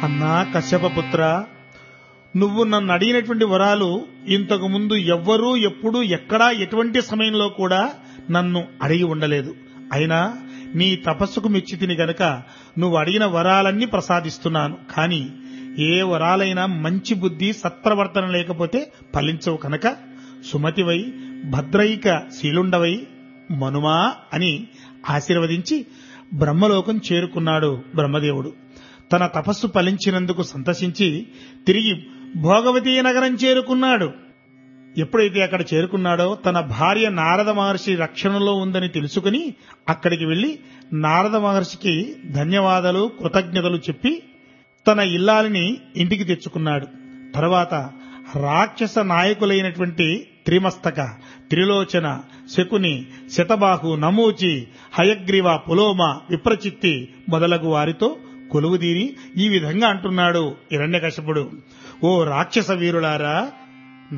అన్నా కశ్యపపుత్ర నువ్వు నన్ను అడిగినటువంటి వరాలు ఇంతకు ముందు ఎవ్వరూ ఎప్పుడు ఎక్కడా ఎటువంటి సమయంలో కూడా నన్ను అడిగి ఉండలేదు అయినా నీ తపస్సుకు మెచ్చి తిని గనక నువ్వు అడిగిన వరాలన్నీ ప్రసాదిస్తున్నాను కాని ఏ వరాలైనా మంచి బుద్ధి సత్ప్రవర్తన లేకపోతే ఫలించవు కనుక సుమతివై భద్రైక శీలుండవై మనుమా అని ఆశీర్వదించి బ్రహ్మలోకం చేరుకున్నాడు బ్రహ్మదేవుడు తన తపస్సు ఫలించినందుకు సంతసించి తిరిగి భోగవతి నగరం చేరుకున్నాడు ఎప్పుడైతే అక్కడ చేరుకున్నాడో తన భార్య నారద మహర్షి రక్షణలో ఉందని తెలుసుకుని అక్కడికి వెళ్లి నారద మహర్షికి ధన్యవాదాలు కృతజ్ఞతలు చెప్పి తన ఇల్లాలిని ఇంటికి తెచ్చుకున్నాడు తర్వాత రాక్షస నాయకులైనటువంటి త్రిమస్తక త్రిలోచన శకుని శతబాహు నమూచి హయగ్రీవ పులోమ విప్రచిత్తి మొదలగు వారితో కొలువుదీరి ఈ విధంగా అంటున్నాడు హిరణ్యకశపుడు ఓ రాక్షస వీరులారా